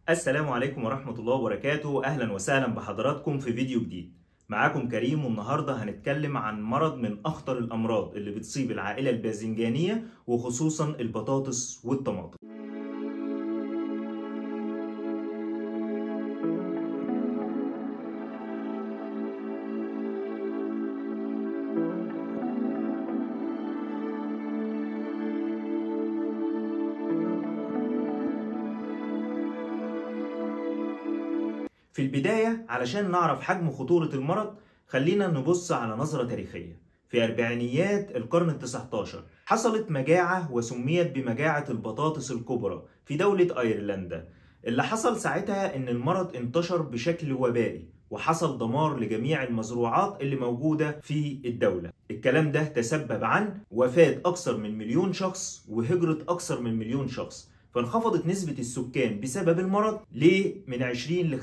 السلام عليكم ورحمة الله وبركاته أهلا وسهلا بحضراتكم في فيديو جديد معاكم كريم والنهاردة هنتكلم عن مرض من أخطر الأمراض اللي بتصيب العائلة الباذنجانية وخصوصا البطاطس والطماطم في البداية علشان نعرف حجم خطورة المرض خلينا نبص على نظرة تاريخية في أربعينيات القرن التسعة عشر حصلت مجاعة وسميت بمجاعة البطاطس الكبرى في دولة أيرلندا اللي حصل ساعتها إن المرض انتشر بشكل وبائي وحصل دمار لجميع المزروعات اللي موجودة في الدولة الكلام ده تسبب عن وفاة أكثر من مليون شخص وهجرة أكثر من مليون شخص فانخفضت نسبة السكان بسبب المرض ل من 20 ل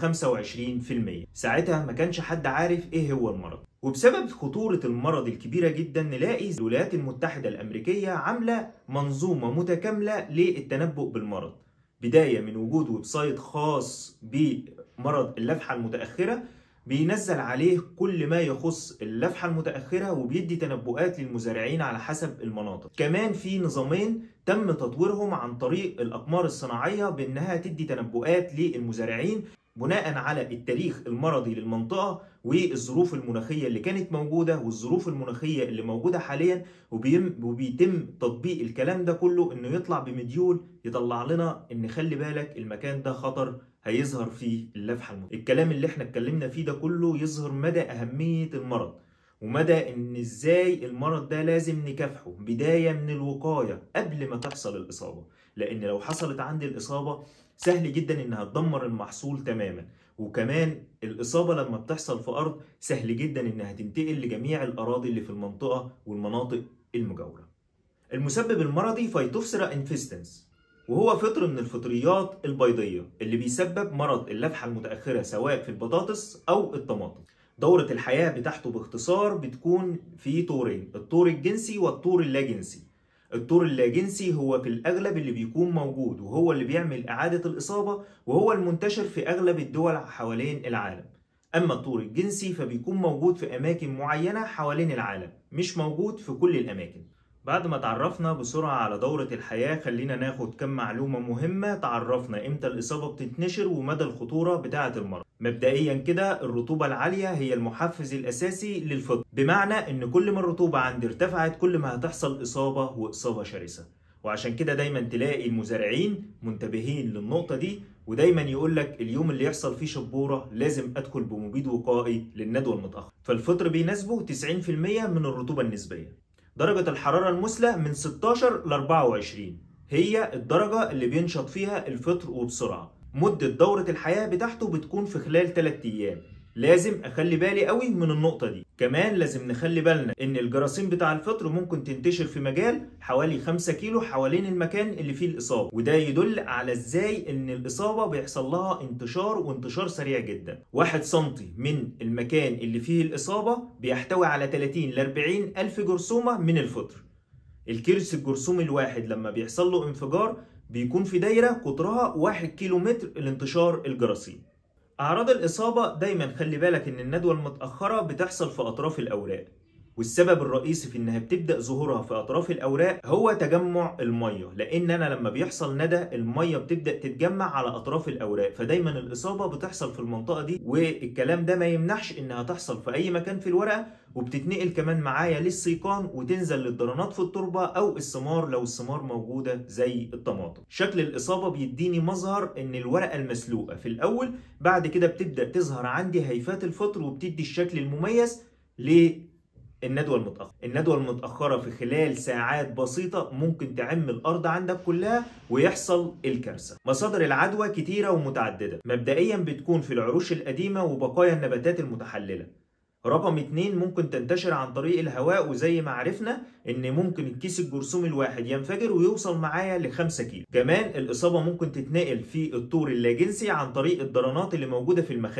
25% ساعتها ما كانش حد عارف ايه هو المرض وبسبب خطورة المرض الكبيرة جدا نلاقي الولايات المتحدة الأمريكية عاملة منظومة متكاملة للتنبؤ بالمرض بداية من وجود ويب سايت خاص بمرض اللفحة المتأخرة بينزل عليه كل ما يخص اللفحة المتأخرة وبيدي تنبؤات للمزارعين على حسب المناطق كمان في نظامين تم تطويرهم عن طريق الأقمار الصناعية بأنها تدي تنبؤات للمزارعين بناء على التاريخ المرضي للمنطقة والظروف المناخية اللي كانت موجودة والظروف المناخية اللي موجودة حاليا وبيتم تطبيق الكلام ده كله انه يطلع بمديول يطلع لنا ان خلي بالك المكان ده خطر هيظهر فيه اللفحة المت... الكلام اللي احنا اتكلمنا فيه ده كله يظهر مدى أهمية المرض ومدى ان ازاي المرض ده لازم نكافحه بداية من الوقاية قبل ما تحصل الإصابة لأن لو حصلت عندي الإصابة سهل جدا انها تدمر المحصول تماما وكمان الإصابة لما بتحصل في أرض سهل جدا انها تنتقل لجميع الأراضي اللي في المنطقة والمناطق المجاورة المسبب المرضي فيتوفسرا انفستنس وهو فطر من الفطريات البيضية اللي بيسبب مرض اللفحة المتأخرة سواء في البطاطس أو الطماطم دورة الحياة بتاعته باختصار بتكون في طورين الطور الجنسي والطور اللاجنسي الطور اللاجنسي هو في الأغلب اللي بيكون موجود وهو اللي بيعمل إعادة الإصابة وهو المنتشر في أغلب الدول حوالين العالم أما الطور الجنسي فبيكون موجود في أماكن معينة حوالين العالم مش موجود في كل الأماكن بعد ما تعرفنا بسرعة على دورة الحياة خلينا ناخد كم معلومة مهمة تعرفنا امتى الإصابة بتتنشر ومدى الخطورة بتاعة المرض مبدئيا كده الرطوبة العالية هي المحفز الأساسي للفطر بمعنى إن كل ما الرطوبة عندي ارتفعت كل ما هتحصل إصابة وإصابة شرسة وعشان كده دايما تلاقي المزارعين منتبهين للنقطة دي ودايما يقول لك اليوم اللي يحصل فيه شبورة لازم أدخل بمبيد وقائي للندوة المتأخر فالفطر بيناسبه 90% من الرطوبة النسبية درجة الحرارة المثلى من 16 ل 24 هي الدرجة اللي بينشط فيها الفطر وبسرعة مدة دورة الحياة بتاعته بتكون في خلال 3 أيام لازم اخلي بالي قوي من النقطه دي كمان لازم نخلي بالنا ان الجراثيم بتاع الفطر ممكن تنتشر في مجال حوالي 5 كيلو حوالين المكان اللي فيه الاصابه وده يدل على ازاي ان الاصابه بيحصل لها انتشار وانتشار سريع جدا 1 سم من المكان اللي فيه الاصابه بيحتوي على 30 ل 40 الف جرثومه من الفطر الكرس الجرثومي الواحد لما بيحصل له انفجار بيكون في دايره قطرها 1 كيلو متر لانتشار الجراثيم أعراض الإصابة دايما خلي بالك إن الندوة المتأخرة بتحصل في أطراف الأوراق والسبب الرئيسي في إنها بتبدأ ظهورها في أطراف الأوراق هو تجمع المية لأن أنا لما بيحصل ندى المية بتبدأ تتجمع على أطراف الأوراق فدايما الإصابة بتحصل في المنطقة دي والكلام ده ما يمنعش إنها تحصل في أي مكان في الورقة وبتتنقل كمان معايا للسيقان وتنزل للدرانات في التربة أو الثمار لو الثمار موجودة زي الطماطم شكل الإصابة بيديني مظهر إن الورقة المسلوقة في الأول بعد كده بتبدأ تظهر عندي هيفات الفطر وبتدي الشكل المميز ل الندوة المتأخرة الندوة المتأخرة في خلال ساعات بسيطة ممكن تعم الأرض عندك كلها ويحصل الكارثة مصادر العدوى كتيرة ومتعددة مبدئيا بتكون في العروش القديمة وبقايا النباتات المتحللة رقم اتنين ممكن تنتشر عن طريق الهواء وزي ما عرفنا ان ممكن الكيس الجرثومي الواحد ينفجر ويوصل معايا ل 5 كيلو كمان الاصابه ممكن تتنقل في الطور اللاجنسي عن طريق الدرانات اللي موجوده في المخازن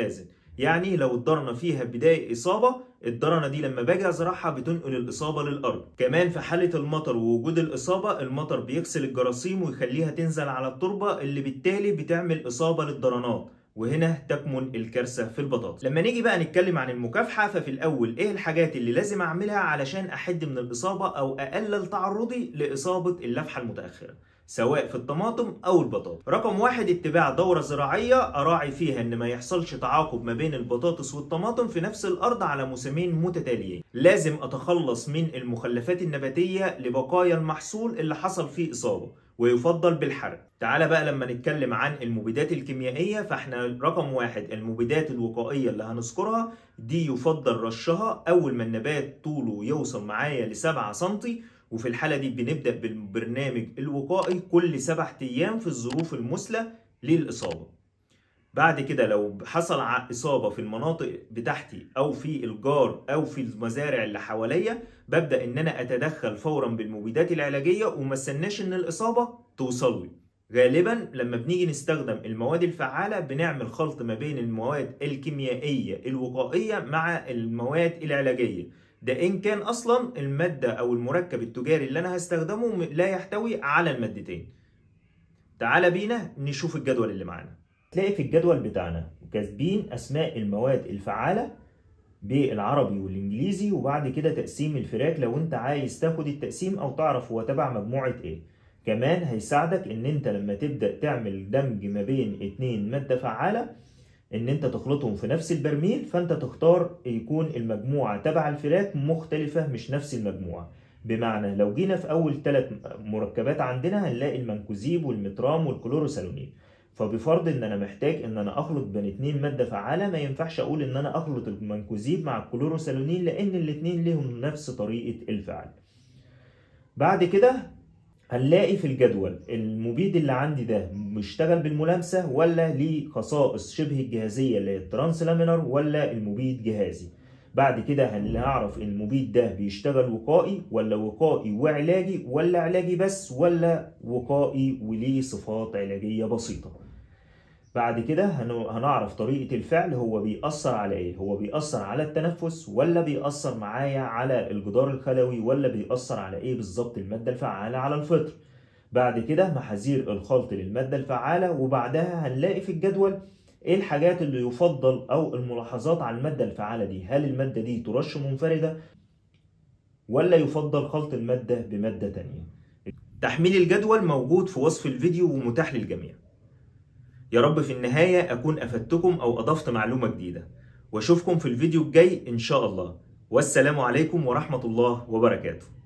يعني لو الضرنة فيها بداية إصابة الضرنة دي لما باجي أزرعها بتنقل الإصابة للأرض كمان في حالة المطر ووجود الإصابة المطر بيغسل الجراثيم ويخليها تنزل على التربة اللي بالتالي بتعمل إصابة للضرنات وهنا تكمن الكارثة في البطاطس لما نيجي بقى نتكلم عن المكافحة ففي الأول إيه الحاجات اللي لازم أعملها علشان أحد من الإصابة أو أقلل تعرضي لإصابة اللفحة المتأخرة سواء في الطماطم او البطاطا رقم واحد اتباع دورة زراعية اراعي فيها ان ما يحصلش تعاقب ما بين البطاطس والطماطم في نفس الارض على موسمين متتاليين لازم اتخلص من المخلفات النباتية لبقايا المحصول اللي حصل فيه اصابة ويفضل بالحرق تعال بقى لما نتكلم عن المبيدات الكيميائية فاحنا رقم واحد المبيدات الوقائية اللي هنذكرها دي يفضل رشها اول ما النبات طوله يوصل معايا لسبعة سنتي وفي الحالة دي بنبدأ بالبرنامج الوقائي كل سبعة أيام في الظروف المثلى للإصابة بعد كده لو حصل إصابة في المناطق بتاعتي أو في الجار أو في المزارع اللي حواليا ببدأ إن أنا أتدخل فورا بالمبيدات العلاجية وما استناش إن الإصابة توصل لي غالبا لما بنيجي نستخدم المواد الفعالة بنعمل خلط ما بين المواد الكيميائية الوقائية مع المواد العلاجية ده ان كان اصلا الماده او المركب التجاري اللي انا هستخدمه لا يحتوي على المادتين تعال بينا نشوف الجدول اللي معانا تلاقي في الجدول بتاعنا كاتبين اسماء المواد الفعاله بالعربي والانجليزي وبعد كده تقسيم الفراك لو انت عايز تاخد التقسيم او تعرف هو تبع مجموعه ايه كمان هيساعدك ان انت لما تبدا تعمل دمج ما بين اتنين ماده فعاله ان انت تخلطهم في نفس البرميل فانت تختار يكون المجموعة تبع الفراك مختلفة مش نفس المجموعة بمعنى لو جينا في اول ثلاث مركبات عندنا هنلاقي المنكوزيب والمترام والكلوروسالونين فبفرض ان انا محتاج ان انا اخلط بين اتنين ماده فعاله ما ينفعش اقول ان انا اخلط المنكوزيب مع الكلوروسالونين لان الاتنين لهم نفس طريقه الفعل بعد كده هنلاقي في الجدول المبيد اللي عندي ده بيشتغل بالملامسه ولا ليه خصائص شبه الجهازيه اللي هي الترانس لامينر ولا المبيد جهازي بعد كده هنعرف المبيد ده بيشتغل وقائي ولا وقائي وعلاجي ولا علاجي بس ولا وقائي وليه صفات علاجيه بسيطه بعد كده هنعرف طريقة الفعل هو بيأثر على ايه هو بيأثر على التنفس ولا بيأثر معايا على الجدار الخلوي ولا بيأثر على ايه بالظبط المادة الفعالة على الفطر بعد كده محاذير الخلط للمادة الفعالة وبعدها هنلاقي في الجدول ايه الحاجات اللي يفضل او الملاحظات على المادة الفعالة دي هل المادة دي ترش منفردة ولا يفضل خلط المادة بمادة تانية تحميل الجدول موجود في وصف الفيديو ومتاح للجميع يا رب في النهاية أكون أفدتكم أو أضفت معلومة جديدة وأشوفكم في الفيديو الجاي إن شاء الله والسلام عليكم ورحمة الله وبركاته